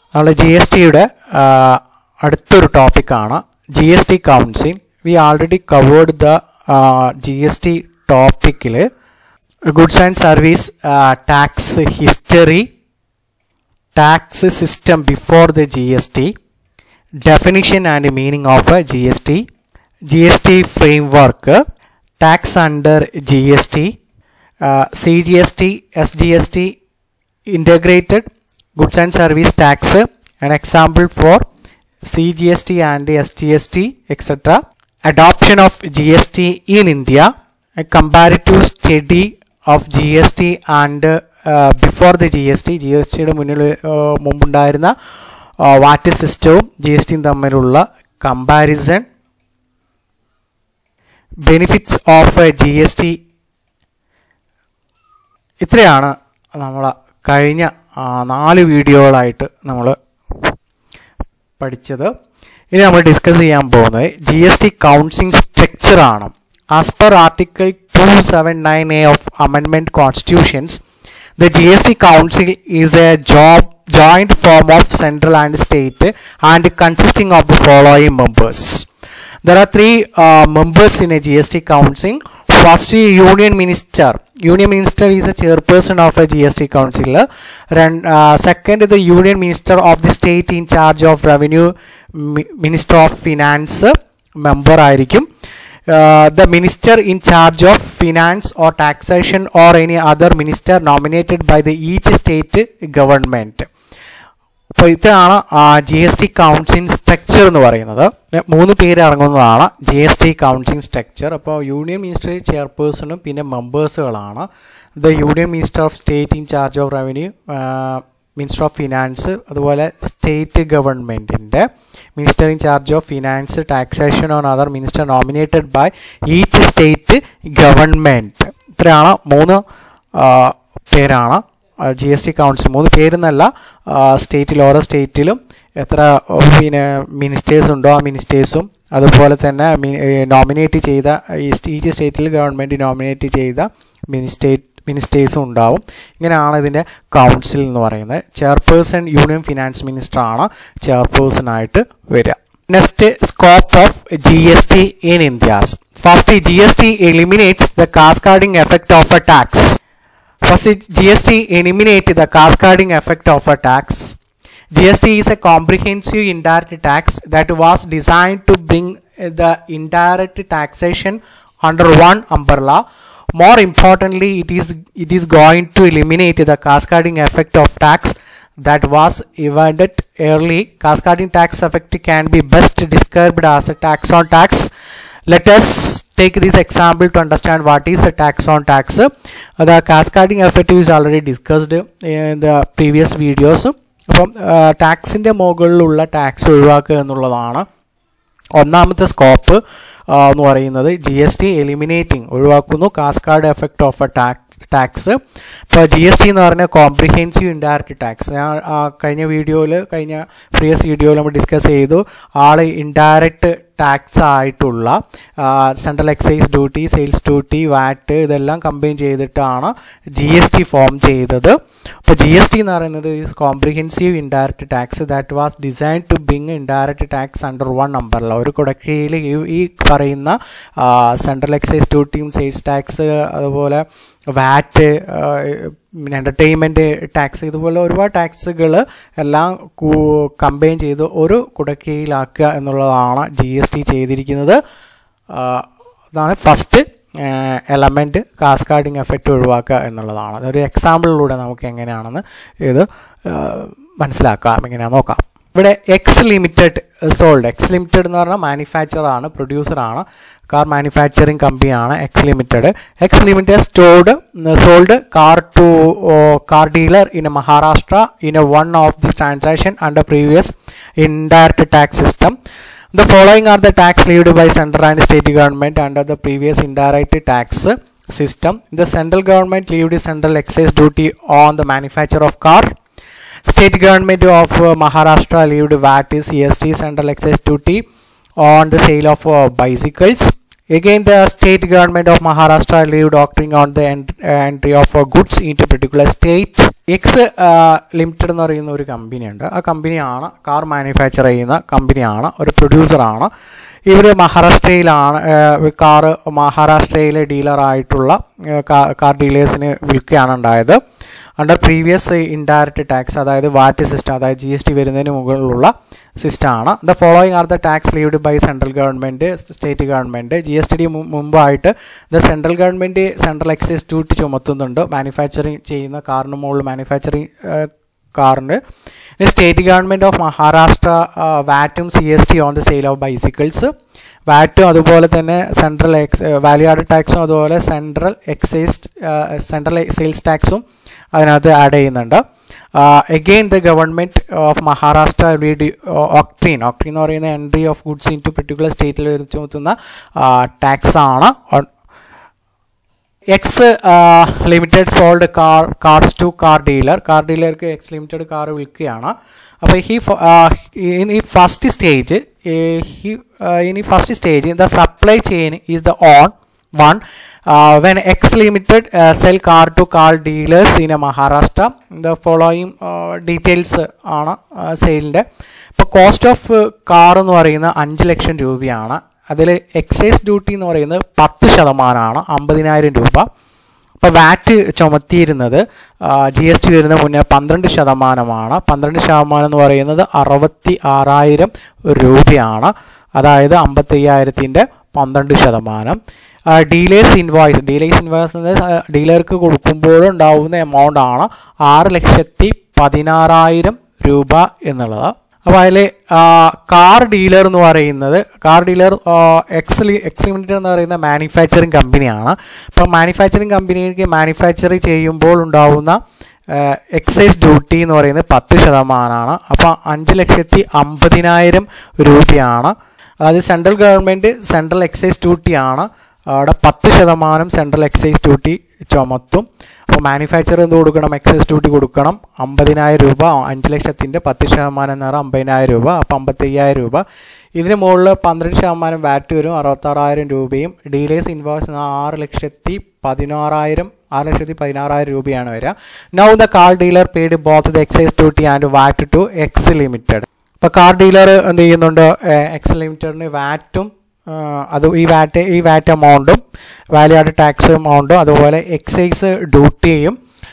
നമ്മൾ G S ടിയുടെ അടുത്തൊരു ടോപ്പിക്കാണ് G S T council we already covered the G S T ടോപ്പിക്കിൽ goods and service tax history tax system before the G S T definition and meaning of G S T G S T framework tax under G S T C G S T S G S T integrated goods and service tax an example for cgst and sgst etc adoption of gst in india a comparative study of gst and uh, before the gst ജിയുടെ മുന്നിൽ മുമ്പുണ്ടായിരുന്ന വാറ്റ് സിസ്റ്റവും G S ടിയും തമ്മിലുള്ള comparison benefits of G S T ഇത്രയാണ് നമ്മൾ കഴിഞ്ഞ നാല് വീഡിയോകളായിട്ട് നമ്മൾ പഠിച്ചത് ഇനി നമ്മൾ ഡിസ്കസ് ചെയ്യാൻ പോകുന്നത് ജി എസ് ടി കൗൺസിലിംഗ് സ്ട്രക്ചറാണ് as per article two seven nine A of amendment constitutions the G S T council is a job joint form of central and state and consisting of the following members. There are three uh, members in a GST council. First, Union Minister. Union Minister is a chairperson of a GST council. And, uh, second, the Union Minister of the state in charge of Revenue, Mi- Minister of Finance, member ആയിരിക്കും uh, the minister in charge of finance or taxation or any other minister nominated by the each state government അപ്പോൾ ഇതാണ് G S T counselling structure എന്ന് പറയുന്നത് പിന്നെ മൂന്ന് പേര് ഇറങ്ങുന്നതാണ് G S T counselling structure അപ്പോൾ യൂണിയൻ മിനിസ്റ്റർ ചെയർപേഴ്സണും പിന്നെ മെമ്പേഴ്സുകളാണ് the union minister of state in charge of revenue minister of finance അതുപോലെ സ്റ്റേറ്റ് ഗവൺമെൻറ്റിൻ്റെ minister in charge of finance taxation on other minister nominated by each state government ഇത്രയാണ് മൂന്ന് പേരാണ് G S T council മൂന്ന് പേരെന്നല്ല സ്റ്റേറ്റിൽ ഓരോ സ്റ്റേറ്റിലും എത്ര പിന്നെ മിനിസ്റ്റേഴ്സ് ഉണ്ടോ ആ മിനിസ്റ്റേഴ്സും അതുപോലെ തന്നെ നോമിനേറ്റ് ചെയ്ത ഈച്ച് സ്റ്റേറ്റിൽ ഗവൺമെൻറ് നോമിനേറ്റ് ചെയ്ത മിനിസ്റ്റേറ്റ് മിനിസ്റ്റേഴ്സും ഉണ്ടാവും ഇങ്ങനെയാണ് ഇതിൻ്റെ കൗൺസിൽ എന്ന് പറയുന്നത് ചെയർപേഴ്സൺ യൂണിയൻ ഫിനാൻസ് മിനിസ്റ്റർ ആണ് ചെയർപേഴ്സൺ ആയിട്ട് വരിക next scope of G S T in India's first G S T eliminates the cascading effect of a tax First, GST eliminate the cascading effect of a tax. GST is a comprehensive indirect tax that was designed to bring the indirect taxation under one umbrella. More importantly, it is it is going to eliminate the cascading effect of tax that was evaded early. Cascading tax effect can be best described as a tax on tax. Let us take this example to understand what is a tax on tax. Uh, the cascading effect is already discussed in the previous videos. അപ്പം ടാക്സിൻ്റെ മുകളിലുള്ള tax ഒഴിവാക്കുക എന്നുള്ളതാണ് ഒന്നാമത്തെ scope എന്ന് പറയുന്നത് G S T eliminating ഒഴിവാക്കുന്നു cascade effect of a tax tax ഇപ്പോൾ G S T എന്ന് പറഞ്ഞാൽ കോംപ്രിഹെൻസീവ് ഇൻഡയറക്റ്റ് ടാക്സ് ഞാൻ കഴിഞ്ഞ വീഡിയോയിൽ കഴിഞ്ഞ പ്രീവിയസ് വീഡിയോയിൽ നമ്മൾ ഡിസ്കസ് ചെയ്തു ആൾ ഇൻഡയറക്റ്റ് ടാക്സ് ആയിട്ടുള്ള central excise duty sales duty VAT ഇതെല്ലാം കമ്പൈൻ ചെയ്തിട്ടാണ് ജി എസ് ടി ഫോം ചെയ്തത് അപ്പോൾ ജി എസ് ടി എന്ന് പറയുന്നത് is comprehensive indirect tax that was design to bring indirect tax under one നമ്പറിൽ ഒരു കുടക്കീഴിൽ ഈ പറയുന്ന സെൻട്രൽ എക്സൈസ് ഡ്യൂട്ടിയും സെയിൽസ് ടാക്സ് അതുപോലെ വാറ്റ് പിന്നെ എൻ്റർടൈൻമെൻറ്റ് ടാക്സ് ഇതുപോലെ ഒരുപാട് ടാക്സുകൾ എല്ലാം കമ്പൈൻ ചെയ്ത് ഒരു കുടക്കീഴിലാക്കുക എന്നുള്ളതാണ് ജി എസ് ടി ചെയ്തിരിക്കുന്നത് അതാണ് ഫസ്റ്റ് എലമെൻറ്റ് കാസ്കാർഡിങ് എഫക്റ്റ് ഒഴിവാക്കുക എന്നുള്ളതാണ് അതൊരു എക്സാമ്പിളിലൂടെ നമുക്ക് എങ്ങനെയാണെന്ന് ഇത് മനസ്സിലാക്കാം എങ്ങനെയാണെന്ന് നോക്കാം ഇവിടെ X limited sold X limited എന്ന് പറഞ്ഞാൽ മാനുഫാക്ചറാണ് പ്രൊഡ്യൂസറാണ് കാർ മാനുഫാക്ചറിങ് കമ്പനിയാണ് X limited X limited stored sold car to car dealer in Maharashtra in A one of this transaction under previous indirect tax system The following are the tax levied by central and state government under the previous indirect tax system. The central government levied central excise duty on the manufacture of car. State government of uh, Maharashtra levied VAT, CST, central excise duty on the sale of uh, bicycles. Again, the state government of Maharashtra leave doctrine on the ent- uh, entry of uh, goods into particular state. X limited എന്ന് പറയുന്ന ഒരു കമ്പനിയുണ്ട് ആ കമ്പനിയാണ് car manufacture ചെയ്യുന്ന കമ്പനിയാണ് ഒരു പ്രൊഡ്യൂസറാണ് ഇവർ മഹാരാഷ്ട്രയിലാണ് car മഹാരാഷ്ട്രയിലെ ഡീലറായിട്ടുള്ള കാർ ഡീലേഴ്സിന് വിൽക്കുകയാണ് ഉണ്ടായത് അണ്ടർ പ്രീവിയസ് ഇൻഡയറക്റ്റ് ടാക്സ് അതായത് വാറ്റ് സിസ്റ്റം അതായത് ജി എസ് ടി വരുന്നതിന് മുകളിലുള്ള സിസ്റ്റമാണ് the following are the tax levied by central government state government G S T മുമ്പായിട്ട് the central government central excise duty ചുമത്തുന്നുണ്ട് manufacturing ചെയ്യുന്ന കാറിന് മുകളിൽ മാനുഫാക്ചറിങ് കാറിന് സ്റ്റേറ്റ് ഗവൺമെൻറ് ഓഫ് മഹാരാഷ്ട്ര വാറ്റും C S T on the sale of bicycles വാറ്റും അതുപോലെ തന്നെ സെൻട്രൽ എക്സ് വാല്യൂ ആഡ് ടാക്സും അതുപോലെ സെൻട്രൽ എക്സൈസ് സെൻട്രൽ സെയിൽസ് ടാക്സും അതിനകത്ത് ആഡ് ചെയ്യുന്നുണ്ട് again the government of Maharashtra weed octroi octroi എന്ന് പറയുന്ന entry of goods into particular സ്റ്റേറ്റിൽ ചുമത്തുന്ന ടാക്സ് ആണ് X limited sold car cars to car dealer car ഡീലർക്ക് എക്സ് ലിമിറ്റഡ് കാർ വിൽക്കുകയാണ് അപ്പോൾ ഈ ഈ ഫസ്റ്റ് സ്റ്റേജ് ഇനി first stage the supply chain is the on one when X limited sell car to car dealers in A Maharashtra the following details ആണ് സെയിലിൻ്റെ ഇപ്പോൾ cost of car എന്ന് പറയുന്നത് അഞ്ച് ലക്ഷം രൂപയാണ് അതിൽ എക്സൈസ് ഡ്യൂട്ടി എന്ന് പറയുന്നത് പത്ത് ശതമാനമാണ് അമ്പതിനായിരം രൂപ അപ്പോൾ വാറ്റ് ചുമത്തിയിരുന്നത് ജി എസ് ടി വരുന്ന മുന്നേ പന്ത്രണ്ട് ശതമാനമാണ് പന്ത്രണ്ട് ശതമാനം എന്ന് പറയുന്നത് അറുപത്തി ആറായിരം രൂപയാണ് അതായത് അമ്പത്തയ്യായിരത്തിൻ്റെ പന്ത്രണ്ട് ശതമാനം ഡീലേഴ്സ് ഇൻവോയ്സ് ഡീലേഴ്സ് ഇൻവോയ്സ് ഡീലർക്ക് കൊടുക്കുമ്പോഴുണ്ടാവുന്ന എമൗണ്ട് ആണ് ആറ് ലക്ഷത്തി പതിനാറായിരം രൂപ എന്നുള്ളത് അപ്പോൾ അതിൽ കാർ ഡീലർ എന്ന് പറയുന്നത് car dealer X X limited എന്ന് പറയുന്ന മാനുഫാക്ചറിങ് കമ്പനിയാണ് അപ്പോൾ മാനുഫാക്ചറിങ് കമ്പനിക്ക് മാനുഫാക്ചർ ചെയ്യുമ്പോൾ ഉണ്ടാവുന്ന എക്സൈസ് ഡ്യൂട്ടി എന്ന് പറയുന്നത് പത്ത് ശതമാനമാണ് അപ്പോൾ അഞ്ച് ലക്ഷത്തി അമ്പതിനായിരം രൂപയാണ് അതായത് സെൻട്രൽ ഗവൺമെൻറ് സെൻട്രൽ എക്സൈസ് ഡ്യൂട്ടിയാണ് അവിടെ പത്ത് ശതമാനം സെൻട്രൽ എക്സൈസ് ഡ്യൂട്ടി ചുമത്തും അപ്പോൾ മാനുഫാക്ചർ എന്ത് കൊടുക്കണം എക്സൈസ് ഡ്യൂട്ടി കൊടുക്കണം അമ്പതിനായിരം രൂപ അഞ്ച് ലക്ഷത്തിൻ്റെ പത്ത് ശതമാനം എന്ന് പറഞ്ഞാൽ അമ്പതിനായിരം രൂപ അപ്പോൾ അമ്പത്തയ്യായിരം രൂപ ഇതിന് മുകളിൽ പന്ത്രണ്ട് ശതമാനം വാറ്റ് വരും അറുപത്താറായിരം രൂപയും ഡീലേഴ്സ് ഇൻവോയ്സ് ആറ് ലക്ഷത്തി പതിനാറായിരം ആറ് ലക്ഷത്തി പതിനാറായിരം രൂപയാണ് വരിക now the car dealer paid both the excise duty and VAT to X limited ഇപ്പോൾ കാർ ഡീലർ എന്ത് ചെയ്യുന്നുണ്ട് എക്സ് ലിമിറ്റഡിന് വാറ്റും അത് ഈ വാറ്റ് ഈ വാറ്റ് എമൗണ്ടും വാല്യൂ ആഡ് ടാക്സ് എമൗണ്ടും അതുപോലെ എക്സൈസ് ഡ്യൂട്ടിയും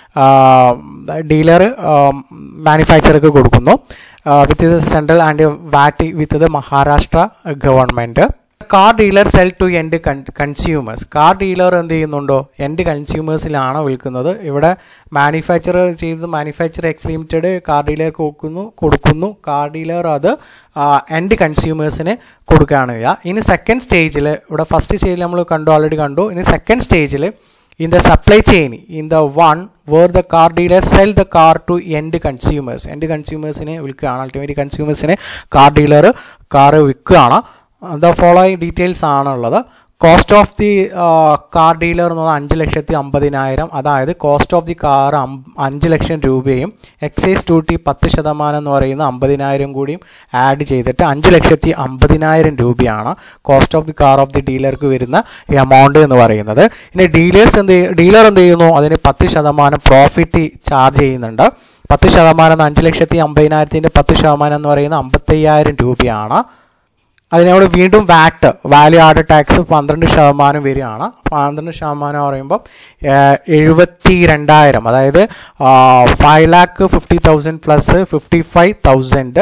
ഡീലർ മാനുഫാക്ചർക്ക് കൊടുക്കുന്നു വിത്ത് ഇത് സെൻട്രൽ ആൻഡ് വാറ്റ് വിത്ത് ഇത് Maharashtra government car dealer sell to end consumers car dealer എന്ത് ചെയ്യുന്നുണ്ടോ എൻഡ് കൺസ്യൂമേഴ്സിലാണ് വിൽക്കുന്നത് ഇവിടെ മാനുഫാക്ചർ ചെയ്ത് മാനുഫാക്ചർ എക്സ് ലിമിറ്റഡ് കാർ ഡീലർക്ക് കൊടുക്കുന്നു കൊടുക്കുന്നു കാർ ഡീലർ അത് എൻഡ് കൺസ്യൂമേഴ്സിന് കൊടുക്കുകയാണ് ചെയ്യുക ഇനി സെക്കൻഡ് സ്റ്റേജിൽ ഇവിടെ ഫസ്റ്റ് സ്റ്റേജിൽ നമ്മൾ കണ്ടു ഓൾറെഡി കണ്ടു ഇനി സെക്കൻഡ് സ്റ്റേജിൽ in the supply chain in the one where the car dealer sell the car to end consumers end consumersനെ വിൽക്കുകയാണ് അൾട്ടിമേറ്റ് കൺസ്യൂമേഴ്സിനെ കാർ ഡീലർ കാറ് വിൽക്കുകയാണ് ദ ഫോളോയിങ് ഡീറ്റെയിൽസ് ആണുള്ളത് cost of the car dealer എന്ന് പറഞ്ഞാൽ അഞ്ച് ലക്ഷത്തി അമ്പതിനായിരം അതായത് കോസ്റ്റ് ഓഫ് ദി കാർ അഞ്ച് ലക്ഷം രൂപയും എക്സൈസ് ഡ്യൂട്ടി പത്ത് ശതമാനം എന്ന് പറയുന്ന അമ്പതിനായിരം കൂടിയും ആഡ് ചെയ്തിട്ട് അഞ്ച് ലക്ഷത്തി അമ്പതിനായിരം രൂപയാണ് cost of the car of the ഡീലർക്ക് വരുന്ന എമൗണ്ട് എന്ന് പറയുന്നത് ഇനി ഡീലേഴ്സ് എന്ത് ഡീലർ എന്ത് ചെയ്യുന്നു അതിന് പത്ത് ശതമാനം പ്രോഫിറ്റ് ചാർജ് ചെയ്യുന്നുണ്ട് പത്ത് ശതമാനം അഞ്ച് ലക്ഷത്തി അമ്പതിനായിരത്തിൻ്റെ പത്ത് ശതമാനം എന്ന് പറയുന്നത് അമ്പത്തയ്യായിരം രൂപയാണ് അതിനോട് വീണ്ടും വാറ്റ് വാല്യൂ ആഡ് ടാക്സ് പന്ത്രണ്ട് ശതമാനം വരികയാണ് പന്ത്രണ്ട് ശതമാനം പറയുമ്പോൾ എഴുപത്തി രണ്ടായിരം അതായത് five lakh fifty thousand plus fifty five thousand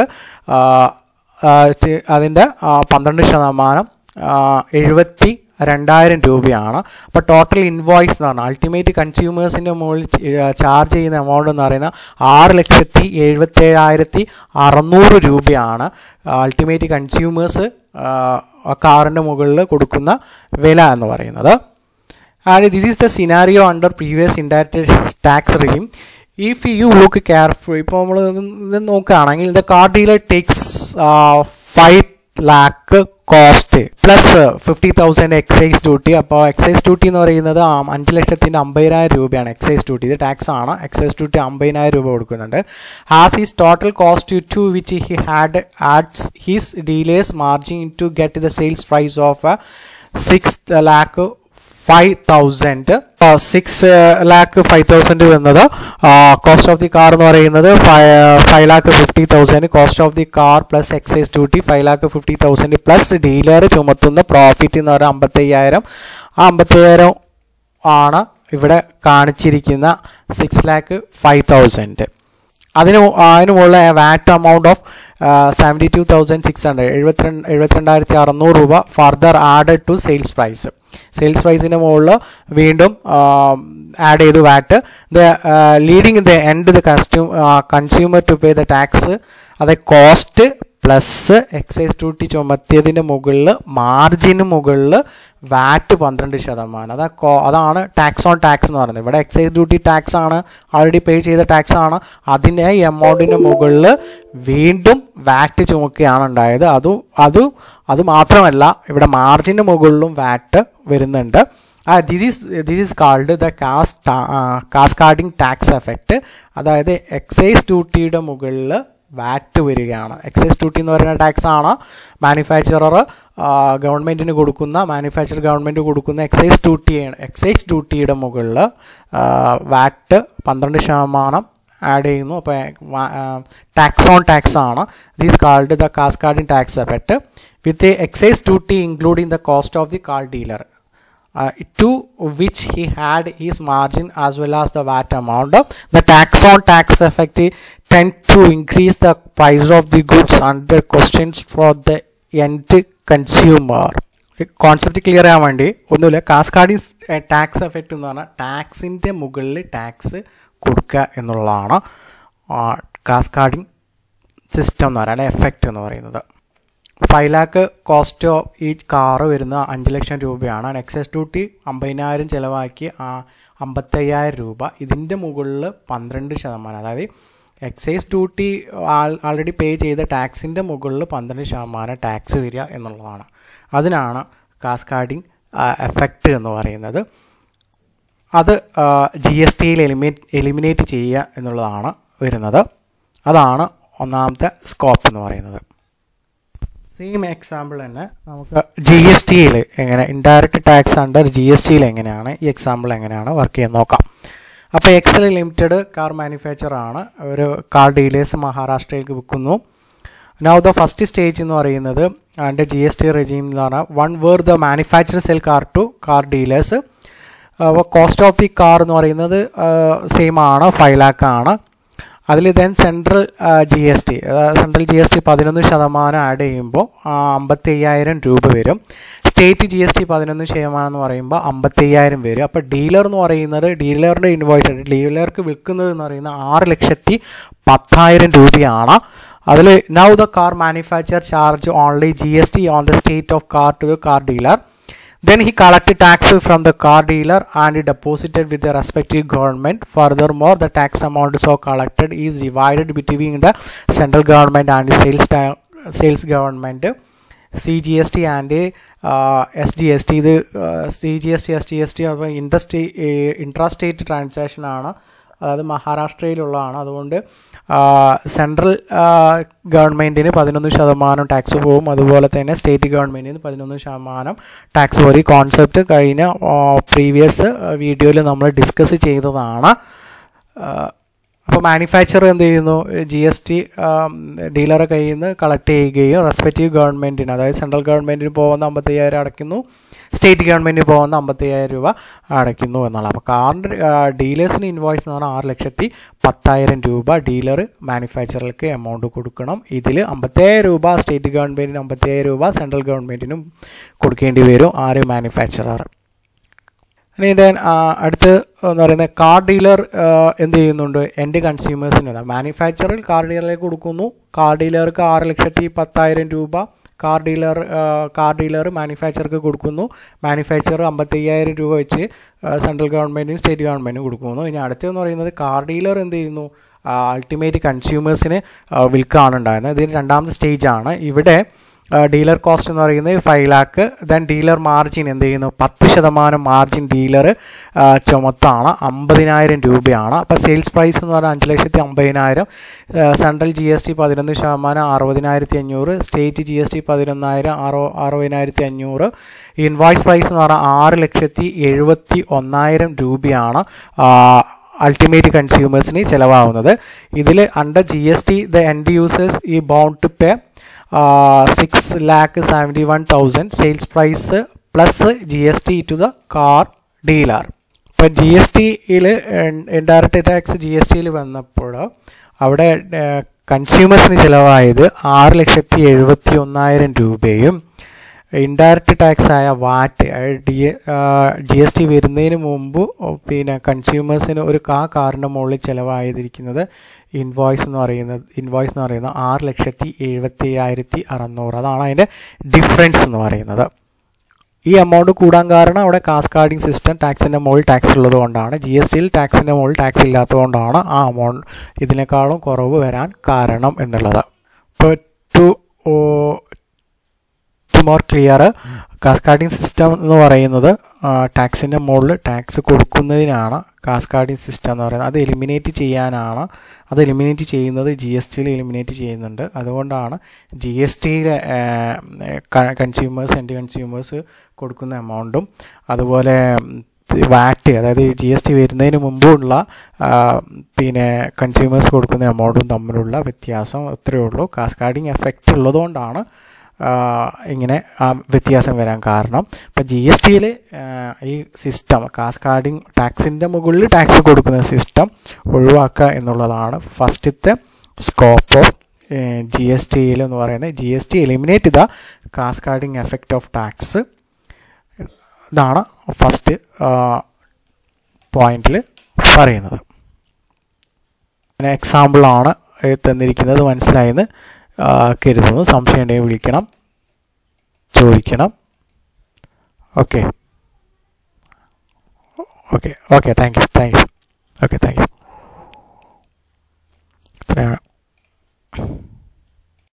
അതിൻ്റെ പന്ത്രണ്ട് ശതമാനം എഴുപത്തി രണ്ടായിരം രൂപയാണ് അപ്പോൾ ടോട്ടൽ ഇൻവോയ്സ് എന്ന് പറഞ്ഞാൽ അൾട്ടിമേറ്റ് കൺസ്യൂമേഴ്സിൻ്റെ മുകളിൽ ചാർജ് ചെയ്യുന്ന എമൗണ്ട് എന്ന് പറയുന്നത് ആറ് ലക്ഷത്തി എഴുപത്തേഴായിരത്തി അറുന്നൂറ് രൂപയാണ് അൾട്ടിമേറ്റ് കൺസ്യൂമേഴ്സ് കാറിൻ്റെ മുകളിൽ കൊടുക്കുന്ന വില എന്ന് പറയുന്നത് and this is the scenario under previous indirect tax regime if you look careful ഇപ്പോൾ നമ്മൾ ഇത് നോക്കുകയാണെങ്കിൽ the car dealer takes five lakh cost plus fifty thousand excise duty അപ്പോൾ എക്സൈസ് ഡ്യൂട്ടി എന്ന് പറയുന്നത് അഞ്ച് ലക്ഷത്തിൻ്റെ അമ്പതിനായിരം രൂപയാണ് എക്സൈസ് ഡ്യൂട്ടി ഇത് ടാക്സ് ആണ് എക്സൈസ് ഡ്യൂട്ടി അമ്പതിനായിരം രൂപ കൊടുക്കുന്നുണ്ട് has his total cost to which he had adds his dealers margin to get the sales price of six lakh five thousand six lakh five thousand എന്നത് കോസ്റ്റ് ഓഫ് ദി കാർ എന്ന് പറയുന്നത് five lakh fifty thousand cost of the car plus excise duty five lakh fifty thousand plus dealer ചുമത്തുന്ന profit എന്ന് പറയുന്നത് അമ്പത്തയ്യായിരം ആ അമ്പത്തയ്യായിരം ആണ് ഇവിടെ കാണിച്ചിരിക്കുന്ന സിക്സ് ലാക്ക് ഫൈവ് തൗസൻഡ് അതിന് അതിനുമുള്ള VAT amount of seventy two thousand six hundred എഴുപത്തിരണ്ട് എഴുപത്തിരണ്ടായിരത്തി അറുന്നൂറ് രൂപ further add to sales price sales പ്രൈസിന് മുകളിൽ വീണ്ടും ആഡ് ചെയ്തു VAT the leading the end the customer consumer to pay the tax അത് കോസ്റ്റ് പ്ലസ് എക്സൈസ് ഡ്യൂട്ടി ചുമത്തിയതിന് മുകളിൽ മാർജിന് മുകളിൽ വാറ്റ് പന്ത്രണ്ട് ശതമാനം അതാ കോ അതാണ് ടാക്സ് ഓൺ ടാക്സ് എന്ന് പറയുന്നത് ഇവിടെ എക്സൈസ് ഡ്യൂട്ടി ടാക്സ് ആണ് ഓൾറെഡി പേ ചെയ്ത ടാക്സ് ആണ് അതിൻ്റെ ഈ എമൗണ്ടിന് മുകളിൽ വീണ്ടും വാറ്റ് ചുമക്കുകയാണ് ഉണ്ടായത് അത് അത് അത് മാത്രമല്ല ഇവിടെ മാർജിന് മുകളിലും വാറ്റ് വരുന്നുണ്ട് this is this is called the കാസ് കാസ്കാർഡിംഗ് ടാക്സ് എഫക്റ്റ് അതായത് എക്സൈസ് ഡ്യൂട്ടിയുടെ മുകളിൽ വാറ്റ് വരികയാണ് എക്സൈസ് ഡ്യൂട്ടി എന്ന് പറയുന്ന ടാക്സ് ആണ് മാനുഫാക്ചറർ ഗവൺമെൻറ്റിന് കൊടുക്കുന്ന മാനുഫാക്ചർ ഗവൺമെൻറ് കൊടുക്കുന്ന എക്സൈസ് ഡ്യൂട്ടിയാണ് എക്സൈസ് ഡ്യൂട്ടിയുടെ മുകളിൽ വാറ്റ് പന്ത്രണ്ട് ശതമാനം ആഡ് ചെയ്യുന്നു അപ്പോൾ ടാക്സ് ഓൺ ടാക്സ് ആണ് these called the cascading tax effect with excise duty including the cost of the car dealer uh, to which he had his margin as well as the VAT amount. The tax on tax effect tend to increase the price of the goods under questions for the end consumer. Concept clear ആവാൻ വേണ്ടി ഒന്നുമില്ല cascading tax effect എന്ന് പറഞ്ഞാൽ ടാക്സിൻ്റെ മുകളിൽ tax കൊടുക്കുക എന്നുള്ളതാണ് cascading system എന്ന് പറയുന്നത് എഫക്റ്റ് എന്ന് പറയുന്നത് ഫൈവ് ലാക്ക് കോസ്റ്റ് ഈ കാറ് വരുന്ന അഞ്ച് ലക്ഷം രൂപയാണ് എക്സൈസ് ഡ്യൂട്ടി അമ്പതിനായിരം ചിലവാക്കി അമ്പത്തയ്യായിരം രൂപ ഇതിൻ്റെ മുകളിൽ പന്ത്രണ്ട് ശതമാനം അതായത് എക്സൈസ് ഡ്യൂട്ടി ആൾറെഡി പേ ചെയ്ത ടാക്സിൻ്റെ മുകളിൽ പന്ത്രണ്ട് ശതമാനം ടാക്സ് വരിക എന്നുള്ളതാണ് അതിനാണ് കാസ്കാഡിങ് എഫക്റ്റ് എന്ന് പറയുന്നത് അത് ജി എസ് ടിയിൽ എലിമിനേറ്റ് എലിമിനേറ്റ് ചെയ്യുക എന്നുള്ളതാണ് വരുന്നത് അതാണ് ഒന്നാമത്തെ സ്കോപ്പ് എന്ന് പറയുന്നത് സെയിം എക്സാമ്പിൾ തന്നെ നമുക്ക് ജി എസ് ടിയിൽ എങ്ങനെ indirect tax under G S ടിയിൽ എങ്ങനെയാണ് ഈ എക്സാമ്പിൾ എങ്ങനെയാണ് വർക്ക് ചെയ്യാൻ നോക്കാം അപ്പോൾ എക്സൽ ലിമിറ്റഡ് കാർ മാനുഫാക്ചർ ആണ് ഒരു കാർ ഡീലേഴ്സ് മഹാരാഷ്ട്രയിലേക്ക് വിൽക്കുന്നു നൗ ദ ഫസ്റ്റ് സ്റ്റേജ് എന്ന് പറയുന്നത് അതിൻ്റെ ജി എസ് ടി റെജീം എന്ന് പറഞ്ഞാൽ one where the manufacture sell car to car dealers അപ്പോൾ കോസ്റ്റ് ഓഫ് ദി കാർ എന്ന് പറയുന്നത് സെയിം ആണ് ഫൈവ് ലാക്ക് ആണ് അതിൽ then central G S T central G S T പതിനൊന്ന് ശതമാനം ആഡ് ചെയ്യുമ്പോൾ അമ്പത്തി അയ്യായിരം രൂപ വരും സ്റ്റേറ്റ് ജി എസ് ടി പതിനൊന്ന് ശതമാനം എന്ന് പറയുമ്പോൾ അമ്പത്തി അയ്യായിരം വരും അപ്പോൾ ഡീലർ എന്ന് പറയുന്നത് ഡീലറുടെ ഇൻവോയ്സ് ഡീലർക്ക് വിൽക്കുന്നത് എന്ന് പറയുന്നത് ആറ് ലക്ഷത്തി പത്തായിരം രൂപയാണ് അതിൽ now the car manufacture charge only G S T on the state of car to the car dealer Then he collected tax from the car dealer and he deposited with the respective government. Furthermore, the tax amount so collected is divided between the central government and the sales sales government. C G S T and S G S T ഇത് C G S T S G S T അപ്പോൾ industry intrastate transaction ആണ് അതായത് മഹാരാഷ്ട്രയിലുള്ളതാണ് അതുകൊണ്ട് central ഗവൺമെൻറ്റിന് പതിനൊന്ന് ശതമാനം tax പോകും അതുപോലെ തന്നെ സ്റ്റേറ്റ് ഗവൺമെൻറ്റിന് പതിനൊന്ന് ശതമാനം ടാക്സ് പോകും ഈ കോൺസെപ്റ്റ് കഴിഞ്ഞ പ്രീവിയസ് വീഡിയോയിൽ നമ്മൾ ഡിസ്കസ് ചെയ്തതാണ് അപ്പോൾ മാനുഫാക്ചർ എന്ത് ചെയ്യുന്നു ജി എസ് ടി ഡീലറെ കയ്യിൽ നിന്ന് കളക്ട് ചെയ്യുകയും റെസ്പെക്റ്റീവ് ഗവൺമെൻറ്റിന് അതായത് സെൻട്രൽ ഗവൺമെൻറ്റിന് പോകുന്ന അമ്പത്തയ്യായിരം അടയ്ക്കുന്നു സ്റ്റേറ്റ് ഗവൺമെൻറ്റിന് പോകുന്ന അമ്പത്തയ്യായിരം രൂപ അടയ്ക്കുന്നു എന്നുള്ള അപ്പോൾ കാറിൻ്റെ ഡീലേഴ്സിന് ഇൻവോയ്സ് എന്ന് പറഞ്ഞാൽ ആറ് ലക്ഷത്തി പത്തായിരം രൂപ ഡീലർ മാനുഫാക്ചറർക്ക് എമൗണ്ട് കൊടുക്കണം ഇതിൽ അമ്പത്തയ്യായിരം രൂപ സ്റ്റേറ്റ് ഗവൺമെൻറ്റിന് അമ്പത്തയ്യായിരം രൂപ സെൻട്രൽ ഗവൺമെൻറ്റിനും കൊടുക്കേണ്ടി വരും ആര് മാനുഫാക്ചറർ ഇനി ദെൻ അടുത്ത് എന്ന് പറയുന്നത് കാർ ഡീലർ എന്ത് ചെയ്യുന്നുണ്ട് എൻ്റെ കൺസ്യൂമേഴ്സിന് മാനുഫാക്ചറിൽ കാർ ഡീലറിലേക്ക് കൊടുക്കുന്നു കാർ ഡീലർക്ക് ആറ് ലക്ഷത്തി പത്തായിരം രൂപ കാർ ഡീലർ കാർ ഡീലർ മാനുഫാക്ചർക്ക് കൊടുക്കുന്നു മാനുഫാക്ചർ അമ്പത്തയ്യായിരം രൂപ വെച്ച് സെൻട്രൽ ഗവൺമെൻറ്റിനും സ്റ്റേറ്റ് ഗവൺമെൻറ്റിനും കൊടുക്കുന്നു ഇനി അടുത്തെന്ന് പറയുന്നത് കാർ ഡീലർ എന്ത് ചെയ്യുന്നു അൾട്ടിമേറ്റ് കൺസ്യൂമേഴ്സിന് വിൽക്കുകയാണ് ഉണ്ടായിരുന്നത് ഇതിന് രണ്ടാമത്തെ സ്റ്റേജാണ് ഇവിടെ ഡീലർ കോസ്റ്റ് എന്ന് പറയുന്നത് five lakh then dealer margin എന്ത് ചെയ്യുന്നു പത്ത് ശതമാനം മാർജിൻ ഡീലർ ചുമത്താണ് അമ്പതിനായിരം രൂപയാണ് അപ്പോൾ സെയിൽസ് പ്രൈസ് എന്ന് പറഞ്ഞാൽ അഞ്ച് ലക്ഷത്തി അമ്പതിനായിരം സെൻട്രൽ ജി എസ് ടി പതിനൊന്ന് ശതമാനം അറുപതിനായിരത്തി അഞ്ഞൂറ് സ്റ്റേറ്റ് ജി എസ് ടി പതിനൊന്നായിരം അറു അറുപതിനായിരത്തി അഞ്ഞൂറ് ഇൻവോയ്സ് പ്രൈസ് എന്ന് പറഞ്ഞാൽ ആറ് ലക്ഷത്തി എഴുപത്തി ഒന്നായിരം രൂപയാണ് അൾട്ടിമേറ്റ് കൺസ്യൂമേഴ്സിന് ചിലവാകുന്നത് ഇതിൽ under G S T the end users ഈ bound to pay six lakh seventy one thousand sales price plus G S T to the car dealer ഇപ്പം ജി എസ് ടിയിൽ ഇൻഡയറക്റ്റ് ടാക്സ് ജി എസ് ടിയിൽ വന്നപ്പോൾ അവിടെ കൺസ്യൂമേഴ്സിന് ചിലവായത് ആറ് ലക്ഷത്തി എഴുപത്തി ഒന്നായിരം രൂപയും ഇൻഡയറക്റ്റ് ടാക്സ് ആയ വാറ്റ് ഡി ജി എസ് ടി വരുന്നതിന് മുമ്പ് പിന്നെ കൺസ്യൂമേഴ്സിന് ഒരു കാ കാറിൻ്റെ മുകളിൽ ചിലവായിരിക്കുന്നത് ഇൻവോയ്സ് എന്ന് പറയുന്നത് ഇൻവോയ്സ് എന്ന് പറയുന്നത് ആറ് ലക്ഷത്തി എഴുപത്തി ഏഴായിരത്തി അറുന്നൂറ് അതാണ് അതിൻ്റെ ഡിഫറൻസ് എന്ന് പറയുന്നത് ഈ എമൗണ്ട് കൂടാൻ കാരണം അവിടെ കാസ്കാർഡിംഗ് സിസ്റ്റം ടാക്സിൻ്റെ മുകളിൽ ടാക്സ് ഉള്ളത് കൊണ്ടാണ് ജി എസ് ടിയിൽ ടാക്സിൻ്റെ മുകളിൽ ടാക്സ് ഇല്ലാത്തതുകൊണ്ടാണ് ആ എമൗണ്ട് ഇതിനേക്കാളും കുറവ് വരാൻ കാരണം എന്നുള്ളത് ഇപ്പോൾ to more clear cascading system എന്ന് പറയുന്നത് ടാക്സിൻ്റെ മുകളിൽ ടാക്സ് കൊടുക്കുന്നതിനാണ് കാസ്കാർഡിംഗ് സിസ്റ്റം എന്ന് പറയുന്നത് അത് എലിമിനേറ്റ് ചെയ്യാനാണ് അത് എലിമിനേറ്റ് ചെയ്യുന്നത് ജി എസ് ടിയിൽ എലിമിനേറ്റ് ചെയ്യുന്നുണ്ട് അതുകൊണ്ടാണ് ജി എസ് ടിയിലെ കൺസ്യൂമേഴ്സ് എൻഡ് കൺസ്യൂമേഴ്സ് കൊടുക്കുന്ന എമൗണ്ടും അതുപോലെ വാറ്റ് അതായത് ജി എസ് ടി വരുന്നതിന് മുമ്പുള്ള പിന്നെ കൺസ്യൂമേഴ്സ് കൊടുക്കുന്ന എമൗണ്ടും തമ്മിലുള്ള വ്യത്യാസം അത്രയേ ഉള്ളൂ കാസ്കാർഡിംഗ് എഫക്റ്റ് ഉള്ളതുകൊണ്ടാണ് ഇങ്ങനെ ആ വ്യത്യാസം വരാൻ കാരണം ഇപ്പം ജി എസ് ടിയിൽ ഈ സിസ്റ്റം കാസ്കാർഡിംഗ് ടാക്സിൻ്റെ മുകളിൽ ടാക്സ് കൊടുക്കുന്ന സിസ്റ്റം ഒഴിവാക്കുക എന്നുള്ളതാണ് ഫസ്റ്റത്തെ സ്കോപ്പ് ഓഫ് ജി എസ് ടിയിൽ എന്ന് പറയുന്നത് ജി എസ് ടി എലിമിനേറ്റ് ചെയ്ത കാസ്കാർഡിംഗ് എഫക്റ്റ് ഓഫ് ടാക്സ് ഇതാണ് ഫസ്റ്റ് പോയിന്റിൽ പറയുന്നത് എക്സാമ്പിളാണ് തന്നിരിക്കുന്നത് മനസ്സിലായെന്ന് കരുതുന്നു സംശയം ഉണ്ടെങ്കിൽ വിളിക്കണം ചോദിക്കണം okay okay okay thank you thank you okay thank you ഇത്രയാണ്